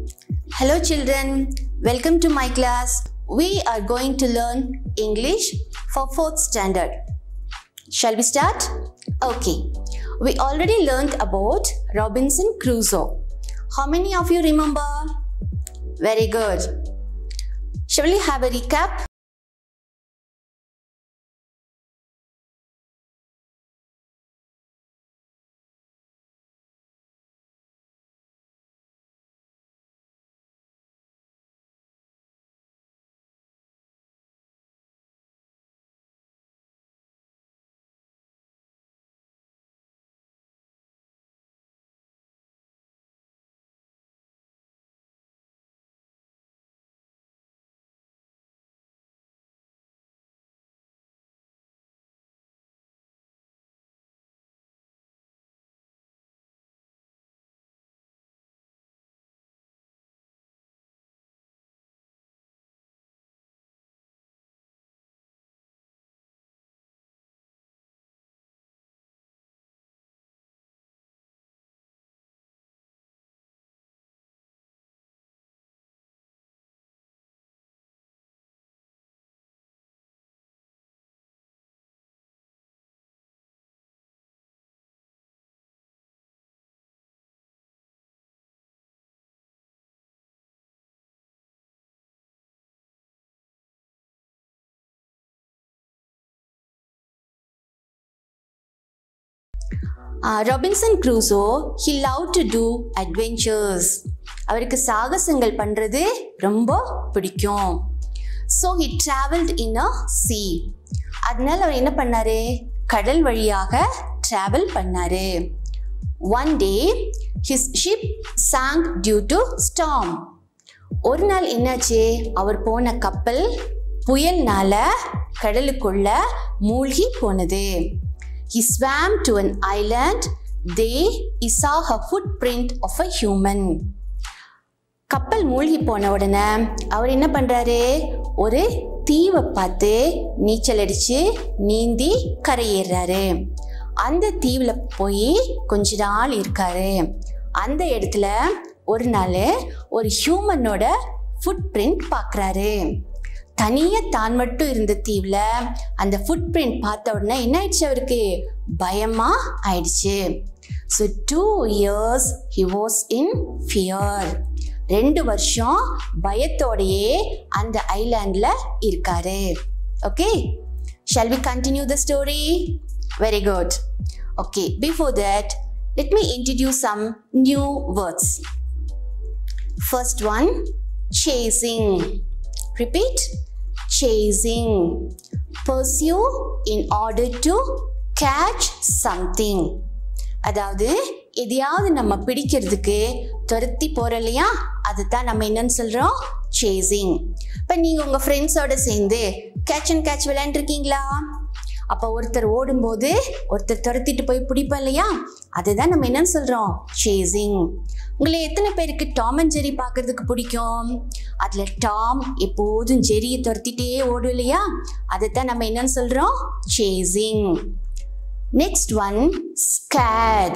Hello, children. Welcome to my class. We are going to learn English for fourth standard. Shall we start? Okay. We already learned about Robinson Crusoe. How many of you remember? Very good. Shall we have a recap? Uh, Robinson Crusoe, he loved to do adventures. அவருக்கு சாகசங்கள் பண்ணுறது ரொம்ப பிடிக்கும் so he travelled in a sea அதனால அவர் என்ன பண்ணாரு கடல் வழியாக ட்ராவல் பண்ணாரு one day his ship sank due to storm ஒரு நாள் என்னாச்சு அவர் போன கப்பல் புயல்னால கடலுக்குள்ள மூழ்கி போனது He swam to an island. There he saw a footprint of a human. கப்பல் மூழ்கி போன உடனே அவர் என்ன பண்றாரு ஒரு தீவை பார்த்து நீச்சல் அடிச்சு நீந்தி கரையேறாரு அந்த தீவில் போய் கொஞ்ச நாள் இருக்காரு அந்த இடத்துல ஒரு நாள் ஒரு ஹியூமனோட ஃபுட் பிரிண்ட் பார்க்குறாரு தனியாக தான் மட்டும் இருந்த தீவில் அந்த ஃபுட் பிரிண்ட் பார்த்த உடனே என்ன ஆயிடுச்சு அவருக்கு பயமாக ஆயிடுச்சு so two years he was in fear ரெண்டு வருஷம் பயத்தோடையே அந்த ஐலாண்டில் இருக்காரு okay shall we continue the story very good okay before that let me introduce some new words first one chasing Repeat chasing. Pursue in order to catch something. அதாவது எதையாவது நம்ம பிடிக்கிறதுக்கு துரத்தி போகிறோம் இல்லையா அதுதான் நம்ம என்னன்னு சொல்கிறோம் சேசிங் இப்போ நீங்கள் உங்கள் ஃப்ரெண்ட்ஸோட சேர்ந்து கேட்ச் அண்ட் கேட்ச் விளையாண்டுருக்கீங்களா அப்போ ஒருத்தர் ஓடும்போது ஒருத்தர் துரத்திட்டு போய் பிடிப்போம் இல்லையா அதுதான் நம்ம என்னன்னு சொல்கிறோம் சேசிங் உங்களை எத்தனை பேருக்கு டாம் அண்ட் ஜெரி பார்க்கறதுக்கு பிடிக்கும் அதில் டாம் எப்போதும் ஜெரியை துரத்திட்டே ஓடும் இல்லையா அதைத்தான் நம்ம என்னன்னு சொல்கிறோம் chasing next one scared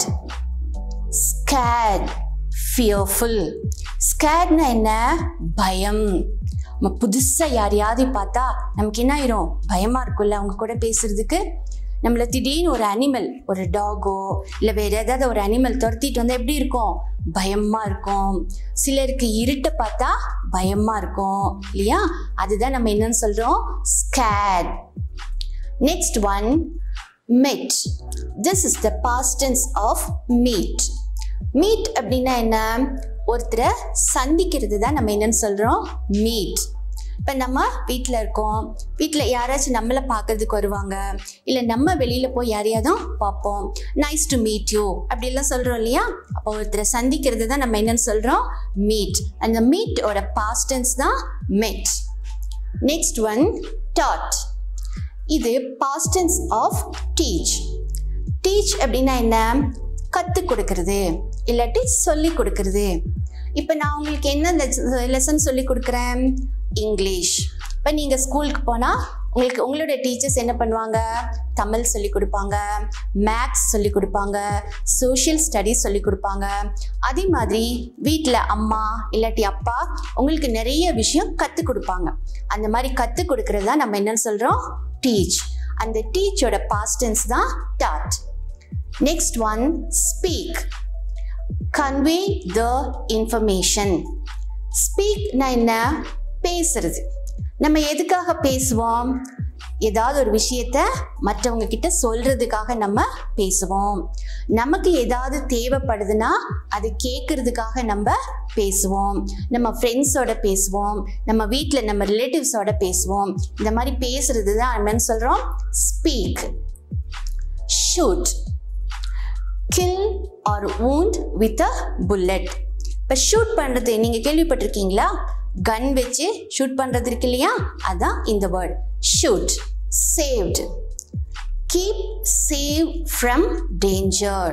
scared fearful ஸ்கேட்னா என்ன பயம் நம்ம புதுசாக யாரையாவது பார்த்தா நமக்கு என்ன ஆயிரும் பயமாக இருக்கும்ல அவங்க கூட பேசுறதுக்கு நம்மளை திடீர்னு ஒரு அனிமல் ஒரு டாகோ இல்லை வேறு ஏதாவது ஒரு அனிமல் துரத்திட்டு வந்தால் எப்படி இருக்கும் பயமாக இருக்கும் சிலருக்கு இருட்டை பார்த்தா பயமாக இருக்கும் இல்லையா அதுதான் நம்ம என்னன்னு சொல்கிறோம் scared next one met this is the past tense of meet meet அப்படின்னா என்ன ஒருத்தரை சந்திக்கிறது தான் நம்ம என்னன்னு சொல்கிறோம் மீட் இப்போ நம்ம வீட்டில் இருக்கோம் வீட்டில் யாராச்சும் நம்மளை பார்க்கறதுக்கு வருவாங்க இல்லை நம்ம வெளியில் போய் யாரையாதும் பார்ப்போம் நைஸ் டு மீட் யூ அப்படிலாம் சொல்கிறோம் இல்லையா அப்போ ஒருத்தரை சந்திக்கிறது தான் நம்ம என்னன்னு சொல்கிறோம் மீட் அந்த மீட்டோட பாஸ்டன்ஸ் தான் மெட் நெக்ஸ்ட் ஒன் டாட் இது பாஸ்டன்ஸ் ஆஃப் டீச் டீச் அப்படின்னா என்ன கற்றுக் கொடுக்கறது இல்லாட்டி சொல்லி கொடுக்கறது இப்போ நான் உங்களுக்கு என்ன லெசன் சொல்லி கொடுக்குறேன் இங்கிலீஷ் இப்போ நீங்கள் ஸ்கூலுக்கு போனால் உங்களுக்கு உங்களோட டீச்சர்ஸ் என்ன பண்ணுவாங்க தமிழ் சொல்லி கொடுப்பாங்க மேக்ஸ் சொல்லி கொடுப்பாங்க சோஷியல் ஸ்டடீஸ் சொல்லி கொடுப்பாங்க அதே மாதிரி வீட்டில் அம்மா இல்லாட்டி அப்பா உங்களுக்கு நிறைய விஷயம் கற்றுக் கொடுப்பாங்க அந்த மாதிரி கற்றுக் கொடுக்கறது தான் நம்ம என்னன்னு சொல்கிறோம் டீச் அந்த டீச்சோட பாஸ்டன்ஸ் தான் taught next one speak convey the information ஸ்பீக்னா என்ன பேசுறது நம்ம எதுக்காக பேசுவோம் ஏதாவது ஒரு விஷயத்த மற்றவங்க கிட்ட சொல்றதுக்காக நம்ம பேசுவோம் நமக்கு ஏதாவது தேவைப்படுதுன்னா அது கேட்கறதுக்காக நம்ம பேசுவோம் நம்ம ஃப்ரெண்ட்ஸோட பேசுவோம் நம்ம வீட்டில் நம்ம ரிலேட்டிவ்ஸோட பேசுவோம் இந்த மாதிரி பேசுறது தான் என்னன்னு சொல்கிறோம் speak shoot kill or wound with a bullet இப்போ ஷூட் பண்ணுறது நீங்கள் கேள்விப்பட்டிருக்கீங்களா கன் வச்சு ஷூட் பண்ணுறது இருக்கு இல்லையா அதான் இந்த word shoot saved keep save from danger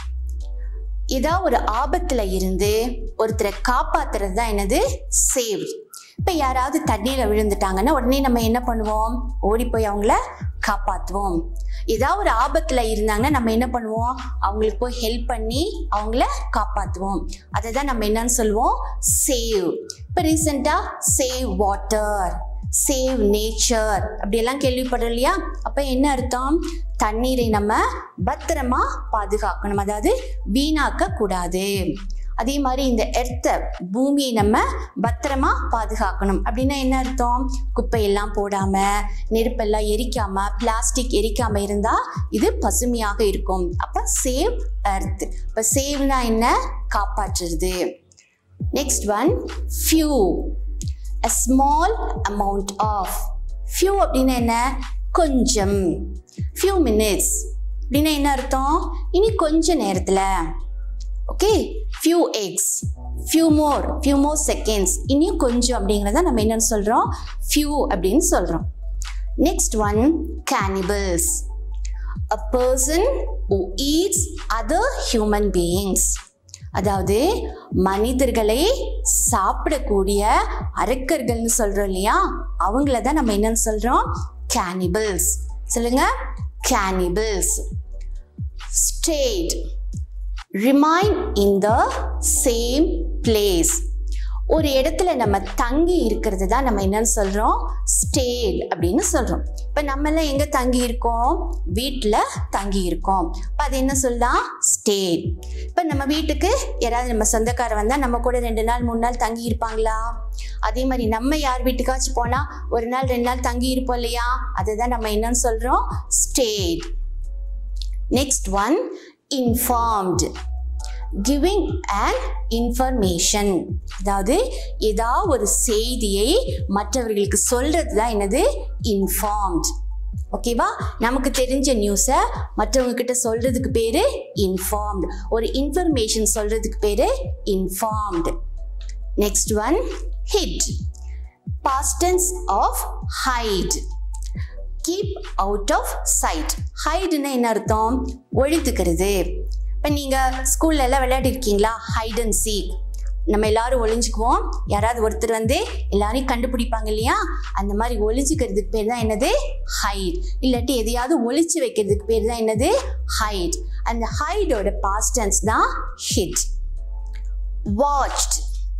ஏதாவது ஒரு ஆபத்தில் இருந்து ஒருத்தரை காப்பாத்துறது தான் என்னது சேவ் இப்போ யாராவது தண்ணியில் விழுந்துட்டாங்கன்னா உடனே நம்ம என்ன பண்ணுவோம் ஓடி போய் அவங்கள காப்பாற்றுவோம் ஏதாவது ஒரு ஆபத்தில் இருந்தாங்கன்னா நம்ம என்ன பண்ணுவோம் அவங்களுக்கு போய் ஹெல்ப் பண்ணி அவங்கள காப்பாற்றுவோம் அதை தான் நம்ம என்னன்னு சொல்லுவோம் சேவ் இப்போ ரீசெண்டாக சேவ் வாட்டர் சேவ் நேச்சர் அப்படியெல்லாம் கேள்விப்படுறோம் இல்லையா அப்போ என்ன அர்த்தம் தண்ணீரை நம்ம பத்திரமா பாதுகாக்கணும் அதாவது வீணாக்க கூடாது அதே மாதிரி இந்த எர்த்தை பூமியை நம்ம பத்திரமா பாதுகாக்கணும் அப்படின்னா என்ன அர்த்தம் குப்பையெல்லாம் போடாம நெருப்பெல்லாம் எரிக்காம பிளாஸ்டிக் எரிக்காம இருந்தா இது பசுமையாக இருக்கும் அப்ப சேவ் எர்த் இப்ப சேவ்னா என்ன காப்பாற்றுறது next one few a small amount of few அப்படின்னா என்ன கொஞ்சம் few minutes அப்படின்னா என்ன அர்த்தம் இனி கொஞ்ச நேரத்தில் okay few eggs few more few more seconds இனியும் கொஞ்சம் அப்படிங்கிறத நம்ம என்னன்னு சொல்கிறோம் few அப்படின்னு சொல்கிறோம் next one cannibals a person who eats other human beings அதாவது மனிதர்களை சாப்பிடக்கூடிய அரக்கர்கள்னு சொல்றோம் இல்லையா அவங்கள தான் நம்ம என்னன்னு சொல்றோம் கேனிபிள்ஸ் சொல்லுங்க cannibals stayed remain in the same place ஒரு இடத்துல நம்ம தங்கி இருக்கிறது தான் நம்ம என்னன்னு சொல்றோம் ஸ்டேட் அப்படின்னு சொல்றோம் இப்போ நம்ம எல்லாம் எங்க தங்கி இருக்கோம் வீட்டில் தங்கி இருக்கோம் இப்போ அது என்ன சொல்லலாம் ஸ்டேட் இப்போ நம்ம வீட்டுக்கு யாராவது நம்ம சொந்தக்காரர் வந்தால் நம்ம கூட ரெண்டு நாள் மூணு நாள் தங்கி இருப்பாங்களா அதே மாதிரி நம்ம யார் வீட்டுக்காச்சும் போனால் ஒரு நாள் ரெண்டு நாள் தங்கி இருப்போம் இல்லையா அதுதான் நம்ம என்னன்னு சொல்றோம் stayed next one informed giving and information அதாவது ஏதாவது ஒரு செய்தியை மற்றவர்களுக்கு சொல்றது தான் என்னது இன்ஃபார்ம்ட் ஓகேவா நமக்கு தெரிஞ்ச நியூஸை மற்றவங்க கிட்ட சொல்றதுக்கு பேரு இன்ஃபார்ம்டு ஒரு இன்ஃபர்மேஷன் சொல்றதுக்கு பேரு informed next one hid past tense of hide keep out of sight ஹைடுன்னா என்ன அர்த்தம் ஒழித்துக்கிறது இப்போ நீங்கள் ஸ்கூல்ல எல்லாம் விளையாடிருக்கீங்களா ஹைட் அண்ட் சீக் நம்ம எல்லாரும் ஒளிஞ்சுக்குவோம் யாராவது ஒருத்தர் வந்து எல்லாரையும் கண்டுபிடிப்பாங்க இல்லையா அந்த மாதிரி ஒளிஞ்சுக்கிறதுக்கு பேர் தான் என்னது ஹைட் இல்லாட்டி எதையாவது ஒளிச்சு வைக்கிறதுக்கு பேர் தான் என்னது ஹைட் அந்த ஹைடோட பாஸ்டன்ஸ் தான் ஹிட் வாட்ச்ட்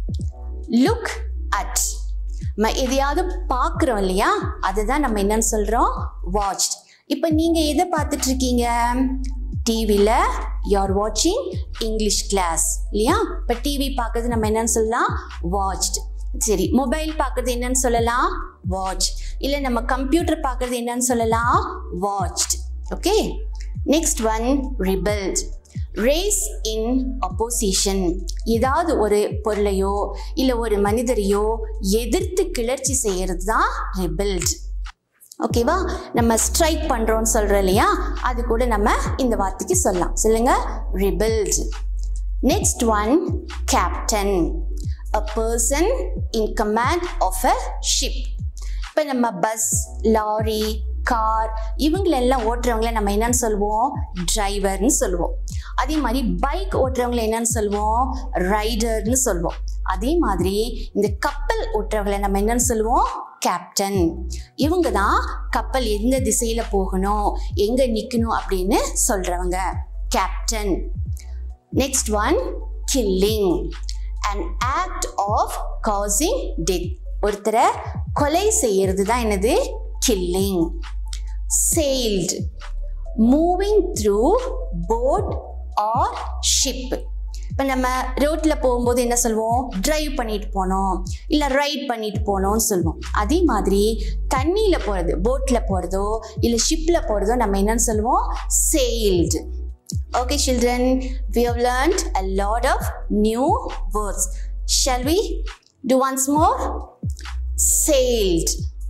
லுக் அட் நம்ம எதையாவது பார்க்குறோம் இல்லையா அதுதான் நம்ம என்னன்னு சொல்கிறோம் வாட்ச்ட் இப்போ நீங்கள் எதை பார்த்துட்டு இருக்கீங்க டிவியில் யூஆர் வாட்சிங் இங்கிலீஷ் கிளாஸ் இல்லையா இப்போ டிவி பார்க்கறது நம்ம என்னன்னு சொல்லலாம் வாட்ச்ட் சரி மொபைல் பார்க்கறது என்னன்னு சொல்லலாம் வாட்ச் இல்லை நம்ம கம்ப்யூட்டர் பார்க்கறது என்னன்னு சொல்லலாம் watched okay next one rebelled rise in opposition ஏதாவது ஒரு பொருளையோ இல்லை ஒரு மனிதரையோ எதிர்த்து கிளர்ச்சி செய்யறது தான் ரிபில்ட் ஓகேவா நம்ம ஸ்ட்ரைக் பண்ணுறோம்னு சொல்கிறோம் இல்லையா அது கூட நம்ம இந்த வார்த்தைக்கு சொல்லலாம் சொல்லுங்க rebelled next one captain a person in command of a ship இப்போ நம்ம பஸ் லாரி கார் இவங்களெல்லாம் ஓட்டுறவங்கள நம்ம என்னன்னு சொல்லுவோம் டிரைவர்னு சொல்லுவோம் அதே மாதிரி பைக் ஓட்டுறவங்கள என்னன்னு சொல்லுவோம் ரைடர்னு சொல்லுவோம் அதே மாதிரி இந்த கப்பல் ஓட்டுறவங்கள நம்ம என்னன்னு சொல்லுவோம் கேப்டன் இவங்க தான் கப்பல் எந்த திசையில போகணும் எங்க நிக்கணும் அப்படின்னு சொல்றவங்க captain next one killing and act of causing death ஒருத்தரை கொலை செய்யறது தான் என்னது killing sailed moving through boat or ship இப்போ நம்ம ரோட்டில் போகும்போது என்ன சொல்லுவோம் டிரைவ் பண்ணிட்டு போனோம் இல்லை ரைட் பண்ணிட்டு போனோம்னு சொல்லுவோம் அதே மாதிரி தண்ணியில் போகிறது போட்டில் போகிறதோ இல்லை ஷிப்பில் போகிறதோ நம்ம என்னன்னு சொல்லுவோம் sailed Okay, children, we have learned a lot of new words. Shall we do once more? Sailed,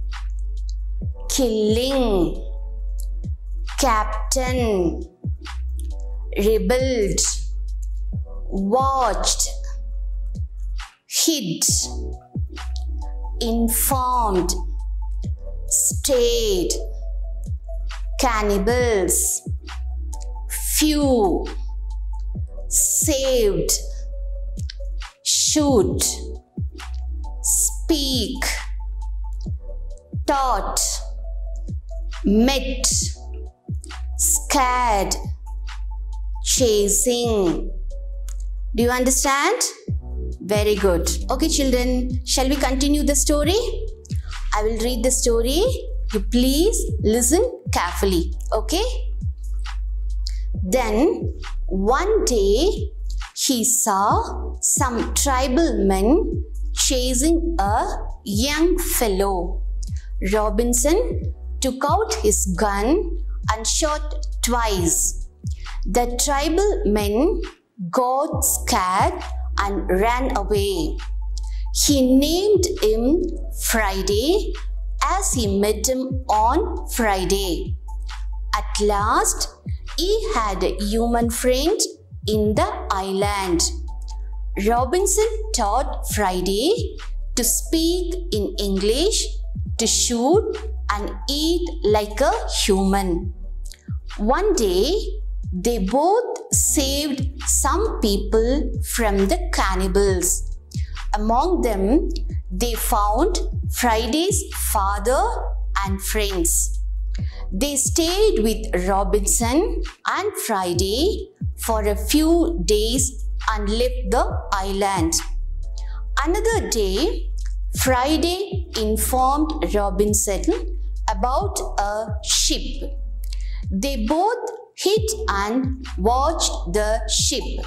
killing, captain, rebelled, watched, hid, informed, stayed, cannibals few, saved, shoot, speak, taught, met, scared, chasing. Do you understand? Very good. Okay, children, shall we continue the story? I will read the story. You please listen carefully. Okay? Then one day he saw some tribal men chasing a young fellow. Robinson took out his gun and shot twice. The tribal men got scared and ran away. He named him Friday as he met him on Friday. At last, he had a human friend in the island. Robinson taught Friday to speak in English, to shoot and eat like a human. One day, they both saved some people from the cannibals. Among them, they found Friday's father and friends. They stayed with Robinson and Friday for a few days and left the island. Another day, Friday informed Robinson about a ship. They both hid and watched the ship.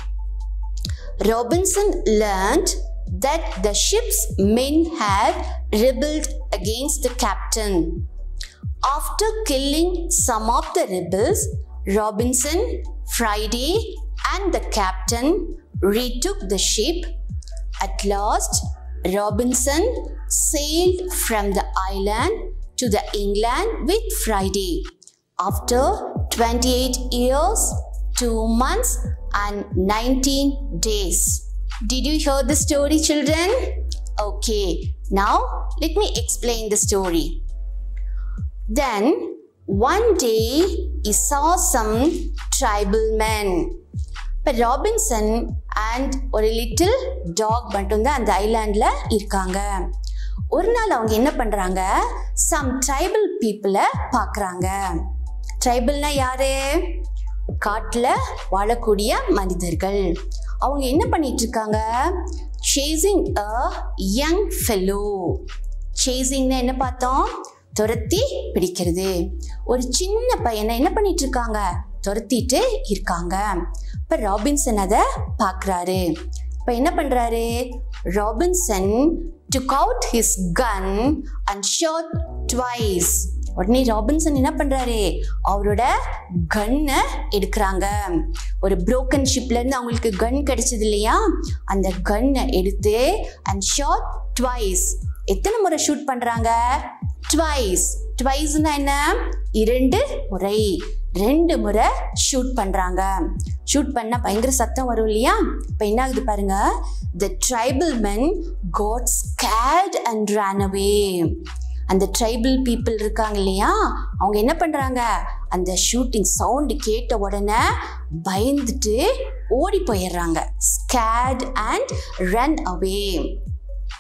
Robinson learned that the ship's men had rebelled against the captain. After killing some of the rebels, Robinson, Friday, and the captain retook the ship. At last, Robinson sailed from the island to the England with Friday. After 28 years, 2 months, and 19 days. Did you hear the story, children? Okay, now let me explain the story. Then one day he saw some tribal men. இப்போ Robinson and ஒரு little dog மட்டும்தான் அந்த ஐலாண்டில் இருக்காங்க ஒரு நாள் அவங்க என்ன பண்ணுறாங்க சம் ட்ரைபல் பீப்புளை பார்க்குறாங்க ட்ரைபல்னா யாரு காட்டில் வாழக்கூடிய மனிதர்கள் அவங்க என்ன பண்ணிட்டு இருக்காங்க சேசிங் அ யங் ஃபெலோ சேசிங்னா என்ன பார்த்தோம் துரத்தி பிடிக்கிறது ஒரு சின்ன பையனை என்ன பண்ணிட்டு இருக்காங்க துரத்திட்டு இருக்காங்க இப்போ ராபின்சன் அதை பார்க்குறாரு இப்போ என்ன பண்ணுறாரு Robinson took out his gun and shot twice உடனே ராபின்சன் என்ன பண்றாரு அவரோட கன்னை எடுக்கிறாங்க ஒரு புரோக்கன் ஷிப்ல இருந்து அவங்களுக்கு கன் கிடைச்சது இல்லையா அந்த கன்னை எடுத்து அண்ட் ஷாட் ட்வைஸ் எத்தனை முறை ஷூட் பண்றாங்க ட்வைஸ் ட்வைஸ்னா என்ன இரண்டு முறை ரெண்டு முறை ஷூட் பண்றாங்க ஷூட் பண்ணா பயங்கர சத்தம் வரும் இல்லையா இப்போ என்ன ஆகுது பாருங்க the tribal men got scared and ran away அந்த ட்ரைபல் பீப்புள் இருக்காங்க இல்லையா அவங்க என்ன பண்ணுறாங்க அந்த ஷூட்டிங் சவுண்டு கேட்ட உடனே பயந்துட்டு ஓடி போயிடுறாங்க scared and run away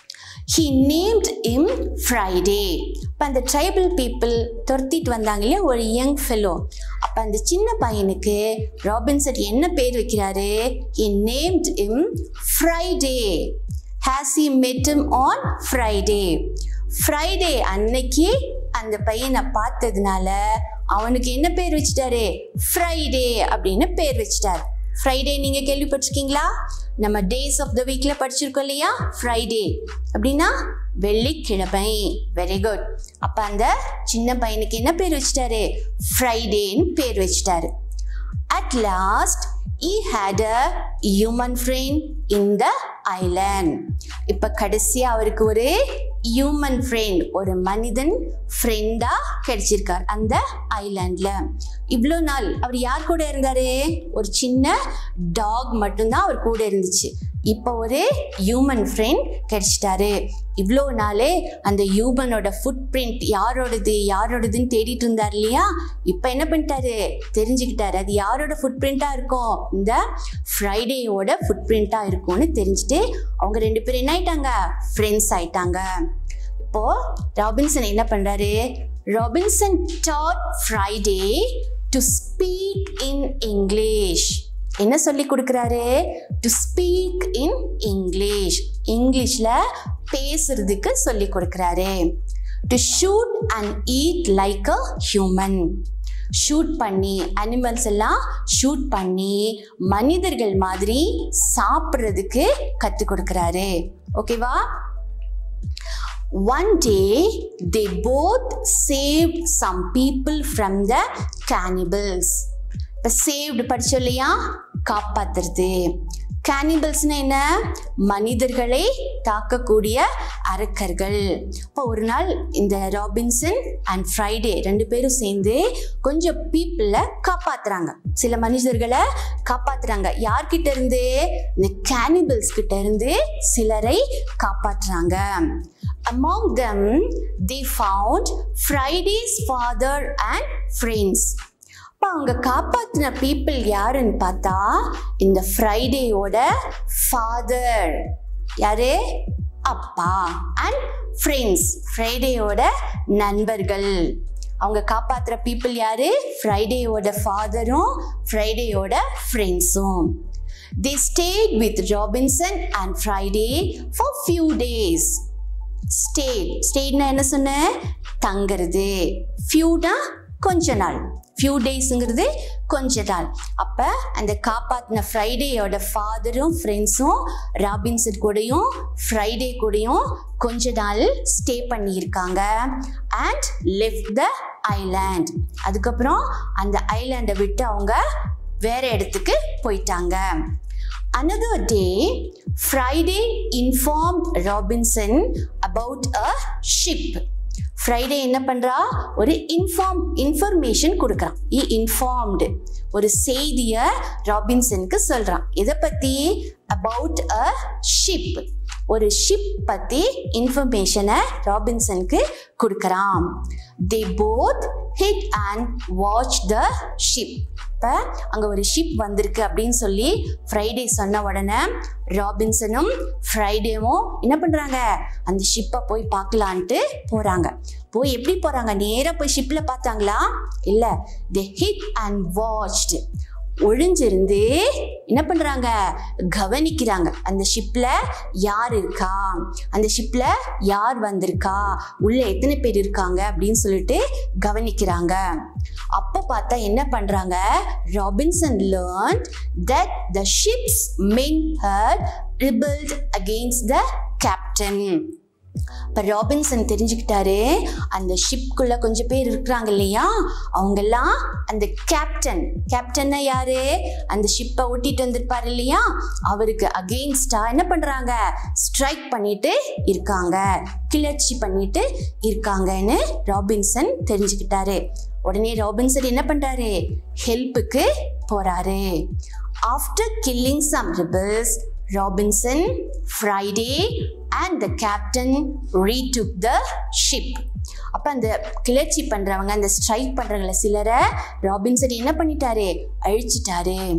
he named him Friday இப்போ அந்த ட்ரைபல் பீப்புள் துரத்திட்டு வந்தாங்க இல்லையா ஒரு யங் ஃபெலோ அப்போ அந்த சின்ன பையனுக்கு ராபின்சன் என்ன பேர் வைக்கிறாரு he named him Friday as he met him on Friday Friday அன்னைக்கு அந்த பையனை பார்த்ததுனால அவனுக்கு என்ன பேர் வச்சிட்டாரு ஃப்ரைடே அப்படின்னு பேர் வச்சிட்டாரு ஃப்ரைடே நீங்க கேள்விப்பட்டிருக்கீங்களா நம்ம டேஸ் ஆஃப் த வீக்ல படிச்சிருக்கோம் இல்லையா ஃப்ரைடே அப்படின்னா வெள்ளிக்கிழமை வெரி குட் அப்ப அந்த சின்ன பையனுக்கு என்ன பேர் வச்சிட்டாரு ஃப்ரைடேன்னு பேர் வச்சிட்டாரு at last he had a human friend in the island இப்ப கடைசியா அவருக்கு ஒரு ஹியூமன் ஃப்ரெண்ட் ஒரு மனிதன் ஃப்ரெண்டா கிடைச்சிருக்கார் அந்த ஐலாண்ட்ல இவ்வளோ நாள் அவர் யார் கூட இருந்தாரு ஒரு சின்ன டாக் மட்டும்தான் அவர் கூட இருந்துச்சு இப்போ ஒரு ஹியூமன் ஃப்ரெண்ட் கிடைச்சிட்டாரு இவ்வளோ நாளே அந்த ஹியூமனோட ஃபுட் பிரிண்ட் யாரோடது யாரோடதுன்னு தேடிட்டு இருந்தார் இல்லையா இப்போ என்ன பண்ணிட்டாரு தெரிஞ்சுக்கிட்டாரு அது யாரோட ஃபுட் பிரிண்ட்டாக இருக்கும் இந்த ஃப்ரைடேயோட ஃபுட் பிரிண்ட்டாக இருக்கும்னு தெரிஞ்சுட்டு அவங்க ரெண்டு பேரும் என்ன ஆயிட்டாங்க ஃப்ரெண்ட்ஸ் ஆயிட்டாங்க இப்போ ராபின்சன் என்ன பண்றாரு Robinson taught Friday to speak in English என்ன சொல்லி கொடுக்குறாரு டு ஸ்பீக் இன் இங்கிலீஷ் இங்கிலீஷ்ல பேசுறதுக்கு சொல்லி கொடுக்குறாரு to shoot and eat like a human shoot பண்ணி அனிமல்ஸ் எல்லாம் ஷூட் பண்ணி மனிதர்கள் மாதிரி சாப்பிட்றதுக்கு கற்றுக் கொடுக்குறாரு ஓகேவா One day, they both saved some people from the cannibals. இப்போ சேவ்டு படிச்சோம் இல்லையா காப்பாத்துறது கேனிபல்ஸ்னா என்ன மனிதர்களை தாக்கக்கூடிய அரக்கர்கள் இப்போ ஒரு நாள் இந்த ராபின்சன் அண்ட் ஃப்ரைடே ரெண்டு பேரும் சேர்ந்து கொஞ்சம் பீப்புளை காப்பாத்துறாங்க சில மனிதர்களை காப்பாத்துறாங்க யார்கிட்ட இருந்து இந்த கேனிபல்ஸ் கிட்ட இருந்து சிலரை காப்பாற்றுறாங்க among them they found friday's father and friends அப்போ அவங்க காப்பாத்தின பீப்புள் யாருன்னு பார்த்தா இந்த ஃப்ரைடேயோட ஃபாதர் யாரு அப்பா அண்ட் ஃப்ரெண்ட்ஸ் ஃப்ரைடேயோட நண்பர்கள் அவங்க காப்பாத்துற பீப்புள் யாரு ஃப்ரைடேயோட ஃபாதரும் ஃப்ரைடேயோட ஃப்ரெண்ட்ஸும் they stayed with robinson and friday for few days stayed stayedனா என்ன சொன்னேன் தங்குறது ஃபியூனா கொஞ்ச நாள் ஃபியூ டேஸுங்கிறது கொஞ்ச நாள் அப்போ அந்த காப்பாத்தின ஃப்ரைடேயோட ஃபாதரும் ஃப்ரெண்ட்ஸும் ராபின்சன் கூடயும் ஃப்ரைடே கூடயும் கொஞ்ச நாள் ஸ்டே பண்ணியிருக்காங்க அண்ட் லெஃப்ட் த ஐலாண்ட் அதுக்கப்புறம் அந்த ஐலாண்டை விட்டு அவங்க வேற இடத்துக்கு போயிட்டாங்க Another day, Friday informed Robinson about a ship. Friday என்ன பண்றா ஒரு இன்ஃபார்ம் இன்ஃபர்மேஷன் கொடுக்குறான் இ இன்ஃபார்ம்டு ஒரு செய்தியை ராபின்சனுக்கு சொல்றான் இதை பத்தி அபவுட் அ ஷிப் ஒரு ஷிப் பத்தி இன்ஃபர்மேஷனை ராபின்சனுக்கு கொடுக்குறான் they both hid and watch the ship இப்போ அங்கே ஒரு ஷிப் வந்திருக்கு அப்படின்னு சொல்லி ஃப்ரைடே சொன்ன உடனே ராபின்சனும் ஃப்ரைடேவும் என்ன பண்ணுறாங்க அந்த ஷிப்பை போய் பார்க்கலான்ட்டு போகிறாங்க போய் எப்படி போகிறாங்க நேராக போய் ஷிப்பில் பார்த்தாங்களா இல்லை தி ஹிட் அண்ட் வாட்ச்டு ஒழிஞ்சிருந்து என்ன பண்றாங்க கவனிக்கிறாங்க அந்த ஷிப்ல யார் இருக்கா அந்த ஷிப்ல யார் வந்திருக்கா உள்ள எத்தனை பேர் இருக்காங்க அப்படின்னு சொல்லிட்டு கவனிக்கிறாங்க அப்ப பார்த்தா என்ன பண்றாங்க Robinson learn that the ship's men had rebelled against the captain இப்போ ராபின்சன் தெரிஞ்சுக்கிட்டாரு அந்த ஷிப்குள்ள கொஞ்சம் பேர் இருக்கிறாங்க இல்லையா அவங்கெல்லாம் அந்த கேப்டன் கேப்டன்னா யாரு அந்த ஷிப்பை ஓட்டிட்டு வந்திருப்பாரு இல்லையா அவருக்கு அகெயின்ஸ்டா என்ன பண்றாங்க ஸ்ட்ரைக் பண்ணிட்டு இருக்காங்க கிளர்ச்சி பண்ணிட்டு இருக்காங்கன்னு ராபின்சன் தெரிஞ்சுக்கிட்டாரு உடனே ராபின்சன் என்ன பண்றாரு ஹெல்ப்புக்கு போறாரு after killing some rebels Robinson Friday and the captain retook the ship அப்போ அந்த கிளர்ச்சி பண்ணுறவங்க அந்த ஸ்ட்ரைக் பண்ணுறவங்கள சிலரை ராபின்சன் என்ன பண்ணிட்டாரு அழிச்சிட்டாரு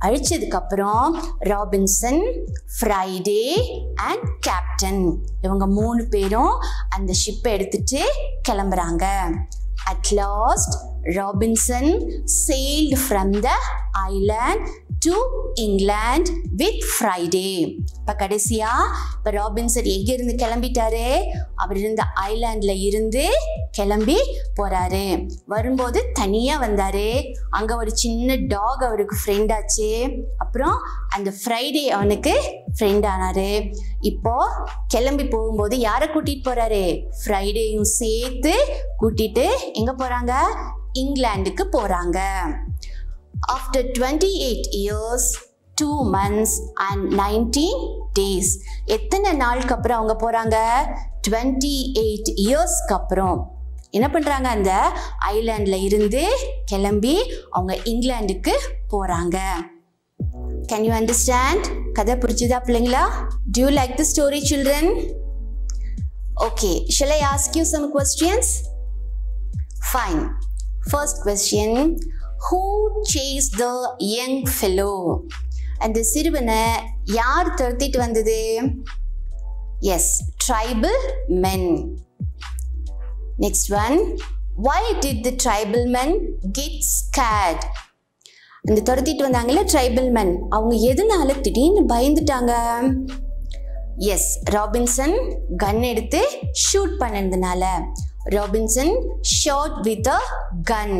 அழிச்சதுக்கு அப்புறம் ராபின்சன் ஃப்ரைடே அண்ட் கேப்டன் இவங்க மூணு பேரும் அந்த ஷிப்பை எடுத்துட்டு கிளம்புறாங்க at last Robinson sailed from the island to England with Friday இப்போ கடைசியா இப்போ ராபின்சன் எங்கிருந்து கிளம்பிட்டாரு அவர் இருந்த ஐலாண்டில் இருந்து கிளம்பி போறாரு வரும்போது தனியா வந்தாரு அங்க ஒரு சின்ன டாக் அவருக்கு ஃப்ரெண்ட் ஆச்சு அப்புறம் அந்த ஃப்ரைடே அவனுக்கு ஃப்ரெண்ட் ஆனாரு இப்போ கிளம்பி போகும்போது யாரை கூட்டிட்டு போறாரு ஃப்ரைடேயும் சேர்த்து கூட்டிட்டு எங்க போறாங்க இங்கிலாந்துக்கு போறாங்க after twenty eight years two months and nineteen days எத்தனை நாளுக்கு அப்புறம் அவங்க போகிறாங்க டுவெண்ட்டி எயிட் இயர்ஸ்க்கு அப்புறம் என்ன பண்ணுறாங்க அந்த ஐலாண்டில் இருந்து கிளம்பி அவங்க இங்கிலாந்துக்கு போகிறாங்க கேன் யூ அண்டர்ஸ்டாண்ட் கதை புரிச்சுதா பிள்ளைங்களா do you like the story children okay shall I ask you some questions fine first question who chase the young fellow அந்த சிறுவனை யார் துரத்திட்டு வந்தது yes tribal men next one why did the tribal men get scared அந்த துரத்திட்டு வந்தாங்கல்ல tribal மென் அவங்க எதனால திடீர்னு பயந்துட்டாங்க எஸ் ராபின்சன் கன் எடுத்து ஷூட் பண்ணதுனால Robinson shot with a gun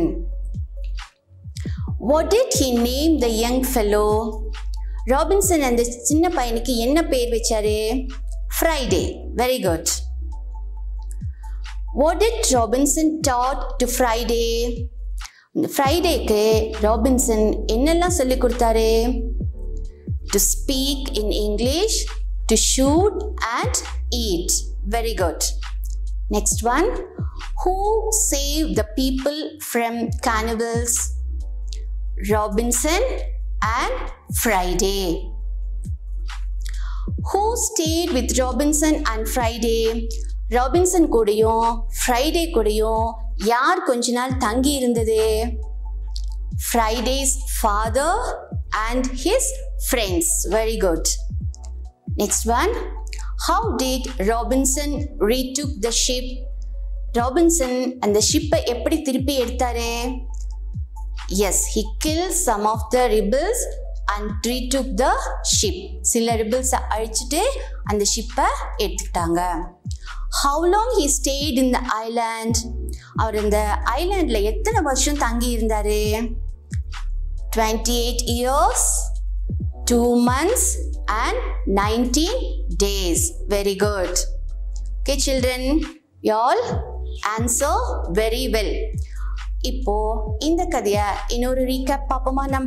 what did he name the young fellow Robinson அந்த சின்ன பையனுக்கு என்ன பேர் வச்சாரு Friday very good what did Robinson taught to Friday இந்த ஃப்ரைடேக்கு ராபின்சன் என்னெல்லாம் சொல்லி கொடுத்தாரு to speak in English to shoot and eat very good next one who save the people from carnivals Robinson and Friday who stayed with Robinson and Friday Robinson கூடயும் ஃப்ரைடே கூடயும் யார் கொஞ்ச நாள் தங்கி இருந்தது Friday's father and his friends very good next one how did Robinson retook the ship Robinson அந்த ஷிப்பை எப்படி திருப்பி எடுத்தாரு yes he kill some of the rebels and retook the ship சில ரிபிள்ஸை அழிச்சிட்டு அந்த ஷிப்பை எடுத்துக்கிட்டாங்க how long he stayed in the island அவர் இந்த ஐலாண்டில் எத்தனை வருஷம் தங்கி இருந்தாரு twenty eight years two months and nineteen days very good okay children y'all answer very well இப்போ இந்த கதையை இன்னொரு ரீகேப் பார்ப்போமா நம்ம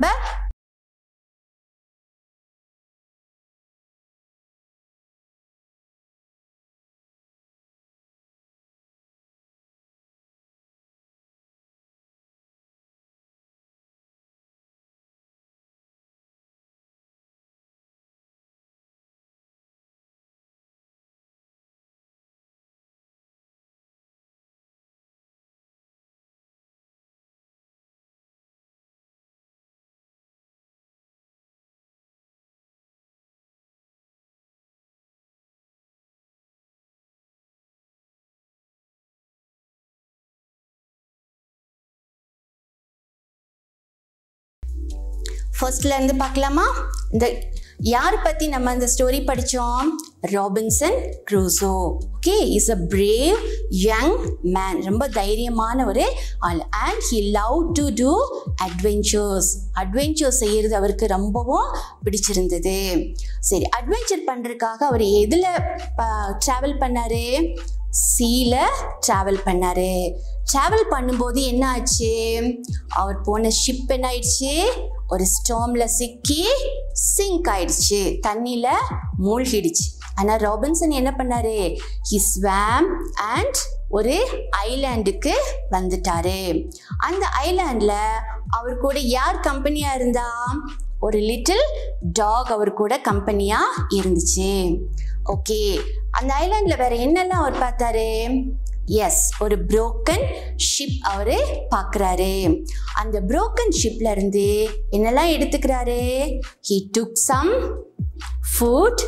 ஃபர்ஸ்ட்ல இருந்து பார்க்கலாமா இந்த யார் பத்தி நம்ம இந்த ஸ்டோரி படிச்சோம் Robinson Crusoe okay is a brave young man ரொம்ப தைரியமான ஒரு ஆள் and he love to do adventures adventure செய்யறது அவருக்கு ரொம்பவும் பிடிச்சிருந்தது சரி அட்வென்ச்சர் பண்றதுக்காக அவர் எதில் ட்ராவல் பண்ணாரு சீல ட்ராவல் பண்ணாரு ட்ராவல் பண்ணும்போது என்ன ஆச்சு அவர் போன ஷிப் என்ன ஆயிடுச்சு ஒரு ஸ்டாம்ல சிக்கி சிங்க் ஆயிடுச்சு தண்ணியில மூழ்கிடுச்சு ஆனால் ராபின்சன் என்ன பண்ணாரு ஹி ஸ்வாம் அண்ட் ஒரு ஐலாண்டுக்கு வந்துட்டாரு அந்த ஐலாண்டில் அவர் கூட யார் கம்பெனியா இருந்தா ஒரு லிட்டில் டாக் அவர் கூட கம்பெனியா இருந்துச்சு ஓகே அந்த ஐலாண்டில் வேற என்னெல்லாம் அவர் பார்த்தாரு எஸ் ஒரு broken ஷிப் அவரு பார்க்குறாரு அந்த broken ஷிப்ல இருந்து என்னெல்லாம் எடுத்துக்கிறாரு he took some food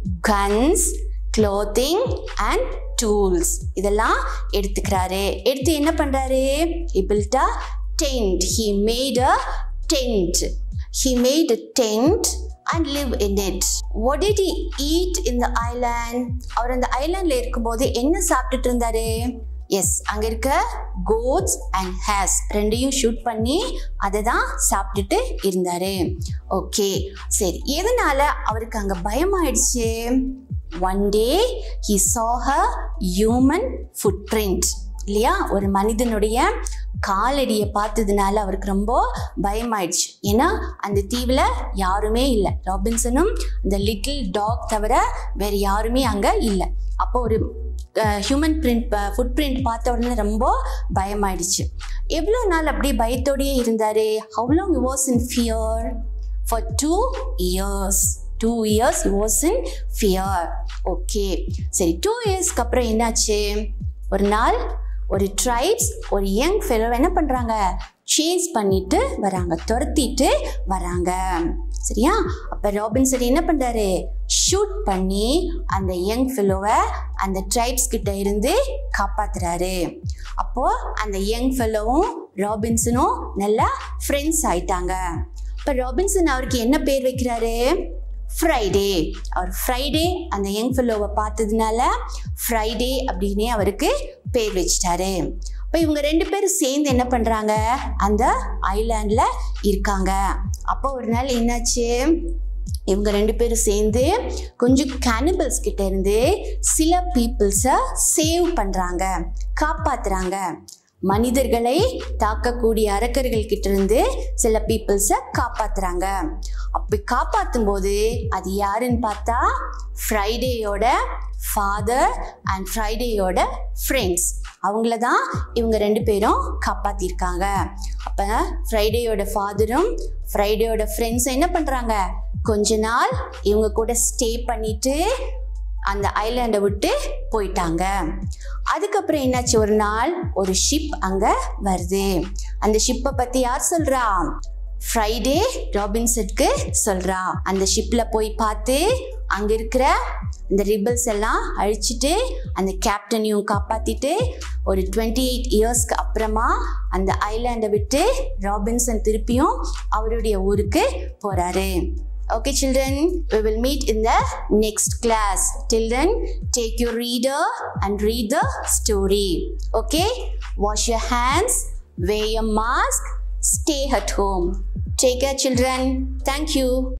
guns clothing and tools இதெல்லாம் எடுத்துக்கிறாரு எடுத்து என்ன பண்றாரு he built a tent he made a tent he made a tent and live in it what did he eat in the island அவர் அந்த ஐலாண்ட்ல இருக்கும்போது என்ன சாப்பிட்டுட்டு இருந்தாரு yes அங்க இருக்க கோட்ஸ் அண்ட் ஹேஸ் ரெண்டையும் ஷூட் பண்ணி அதை தான் சாப்பிட்டுட்டு இருந்தாரு ஓகே சரி எதனால அவருக்கு அங்க பயமாயிடுச்சு one day he saw a human footprint இல்லையா ஒரு மனிதனுடைய காலடியை பார்த்ததுனால அவருக்கு ரொம்ப பயமாயிடுச்சு ஏன்னா அந்த தீவில் யாருமே இல்லை ராபின்சனும் அந்த லிட்டில் டாக் தவிர வேற யாருமே அங்கே இல்லை அப்போ ஒரு ஹியூமன் பிரிண்ட் ஃபுட் பிரிண்ட் பார்த்த உடனே ரொம்ப பயமாயிடுச்சு எவ்வளோ நாள் அப்படி பயத்தோடயே இருந்தார் how long was in fear for two years two years was in fear okay சரி டூ இயர்ஸ்க்கு அப்புறம் என்னாச்சு ஒரு நாள் ஒரு ட்ரைப்ஸ் ஒரு யங் ஃபெலோ என்ன பண்ணுறாங்க சேஸ் பண்ணிட்டு வராங்க துரத்திட்டு வராங்க சரியா அப்போ ராபின்சன் என்ன பண்ணுறாரு ஷூட் பண்ணி அந்த யங் ஃபெலோவை அந்த ட்ரைப்ஸ் கிட்ட இருந்து காப்பாத்துறாரு அப்போ அந்த யங் ஃபெலோவும் ராபின்சனும் நல்லா ஃப்ரெண்ட்ஸ் ஆயிட்டாங்க இப்போ ராபின்சன் அவருக்கு என்ன பேர் வைக்கிறாரு ஃப்ரைடே அவர் ஃப்ரைடே அந்த யங் ஃபெல்லோவை பார்த்ததுனால ஃப்ரைடே அப்படின்னே அவருக்கு பேர் வச்சிட்டாரு இப்போ இவங்க ரெண்டு பேரும் சேர்ந்து என்ன பண்ணுறாங்க அந்த ஐலாண்டில் இருக்காங்க அப்போ ஒரு நாள் என்னாச்சு இவங்க ரெண்டு பேரும் சேர்ந்து கொஞ்சம் கேனிபல்ஸ் கிட்ட இருந்து சில பீப்புள்ஸை சேவ் பண்ணுறாங்க காப்பாத்துறாங்க மனிதர்களை தாக்கக்கூடிய அரக்கர்கள் கிட்ட இருந்து சில பீப்புள்ஸை காப்பாத்துறாங்க அப்படி காப்பாற்றும் போது அது யாருன்னு பார்த்தா ஃப்ரைடேயோட ஃபாதர் அண்ட் ஃப்ரைடேயோட ஃப்ரெண்ட்ஸ் அவங்கள தான் இவங்க ரெண்டு பேரும் காப்பாற்றிருக்காங்க அப்போ ஃப்ரைடேயோட ஃபாதரும் ஃப்ரைடேயோட ஃப்ரெண்ட்ஸும் என்ன பண்ணுறாங்க கொஞ்ச நாள் இவங்க கூட ஸ்டே பண்ணிட்டு அந்த ஐலாண்டை விட்டு போயிட்டாங்க அதுக்கப்புறம் என்னாச்சு ஒரு நாள் ஒரு ஷிப் அங்கே வருது அந்த ஷிப்பை பற்றி யார் சொல்கிறா ஃப்ரைடே ராபின்சனுக்கு சொல்கிறா அந்த ஷிப்பில் போய் பார்த்து அங்கே இருக்கிற இந்த ரிபல்ஸ் எல்லாம் அழிச்சிட்டு அந்த கேப்டனையும் காப்பாற்றிட்டு ஒரு டுவெண்ட்டி எயிட் இயர்ஸ்க்கு அப்புறமா அந்த ஐலாண்டை விட்டு ராபின்சன் திருப்பியும் அவருடைய ஊருக்கு போகிறாரு Okay, children, we will meet in the next class. Till then, take your reader and read the story. Okay? Wash your hands, wear your mask, stay at home. Take care, children. Thank you.